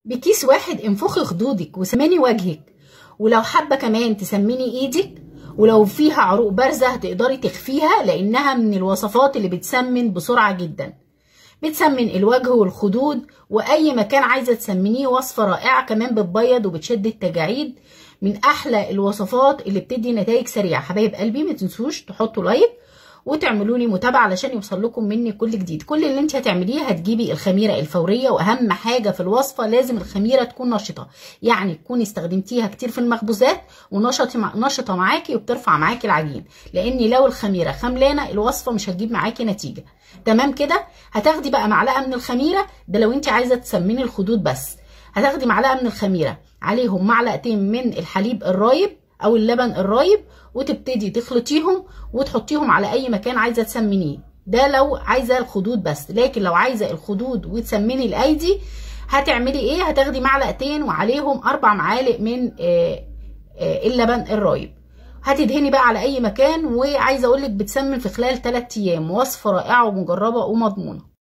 بكيس واحد انفخي خدودك وسمني وجهك ولو حابه كمان تسمني ايدك ولو فيها عروق بارزه هتقدري تخفيها لانها من الوصفات اللي بتسمن بسرعه جدا بتسمن الوجه والخدود واي مكان عايزه تسمنيه وصفه رائعه كمان بتبيض وبتشد التجاعيد من احلى الوصفات اللي بتدي نتائج سريعه حبايب قلبي ما تنسوش تحطوا لايك وتعملوا لي متابعه علشان يوصل لكم مني كل جديد كل اللي انت هتعمليه هتجيبي الخميره الفوريه واهم حاجه في الوصفه لازم الخميره تكون نشطه يعني تكوني استخدمتيها كتير في المخبوزات ونشطه نشطه معاكي وبترفع معاكي العجين لان لو الخميره خملانه الوصفه مش هتجيب معاكي نتيجه تمام كده هتاخدي بقى معلقه من الخميره ده لو انت عايزه تسمني الخدود بس هتاخدي معلقه من الخميره عليهم معلقتين من الحليب الرايب او اللبن الرايب وتبتدي تخلطيهم وتحطيهم على اي مكان عايزه تسمنيه ده لو عايزه الخدود بس لكن لو عايزه الخدود وتسمني الايدي هتعملي ايه هتاخدي معلقتين وعليهم اربع معالق من اللبن الرايب هتدهني بقى على اي مكان وعايزه اقول لك بتسمن في خلال 3 ايام وصفه رائعه ومجربه ومضمونه